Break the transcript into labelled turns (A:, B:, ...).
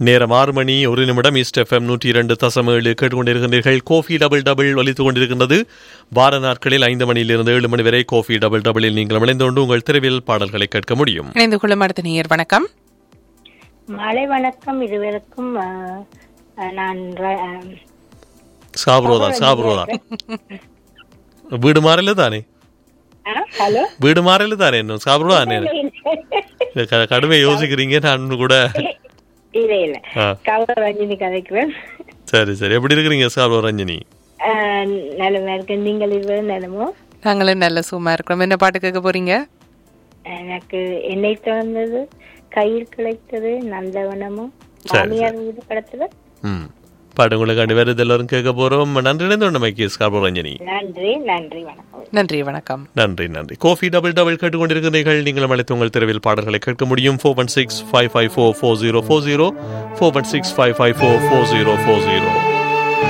A: நேரம் ஆறு மணி ஒரு நிமிடம் ஈஸ்ட் எஃப்எம் நூற்றி இரண்டு தசம் ஏழு கேட்டுக்கொண்டிருக்கின்றீர்கள் கோஃபி டபுள் டபுள் ஒலித்துக் கொண்டிருக்கின்றது வார நாட்களில் ஐந்து மணியிலிருந்து ஏழு மணி வரை கோஃபி டபுள் டபுளில் நீங்கள் இணைந்து கொண்டு உங்கள் தெருவில் பாடல்களை கேட்க முடியும்
B: இணைந்து கொள்ளும் அடுத்த நேயர் வணக்கம்
C: மாலை வணக்கம் இருவருக்கும் ஆ, ஆ, நான் ர- ஆ,
A: சாப்ரோதா சாப்ரோதா வீடு மாறல தானே
C: ஆ, ஹலோ
A: வீடு மாறல தானே இன்னும் சாப்ரோதா இல்ல, க- கடுமை யோசிக்கிறீங்க நான் கூட
C: இல்ல இல்ல
A: ஆ.
C: கவலை ரஞ்சினி கதைக்குவேன்
A: சரி சரி எப்படி இருக்கிறீங்க சாப்ரோ ரஞ்சினி
C: ஆ, நலமா இருக்கேன் நீங்கள் இருவரும் நலமோ
B: நாங்களும் நல்ல சும்மா இருக்கிறோம் என்ன பாட்டு கேட்க போறீங்க
C: எனக்கு என்னை திறந்தது கையில் கிடைத்தது நந்தவனமும் மாமியார் வீடு கிடைத்தது
A: ம் பாட்டு உங்களுக்கு வருது எல்லாரும் கேட்க போறோம் நன்றி இணைந்து சாப்ரோ ரஞ்சினி
C: நன்றி நன்றி வணக்கம்
B: நன்றி வணக்கம்
A: நன்றி நன்றி கோஃபி டபுள் டபுள் கேட்டுக்கொண்டிருக்கிறீர்கள் நீங்கள் அழைத்து உங்கள் தெருவில் பாடல்களை கேட்க முடியும் four one six five five four four zero four zero four one six five five four four zero four zero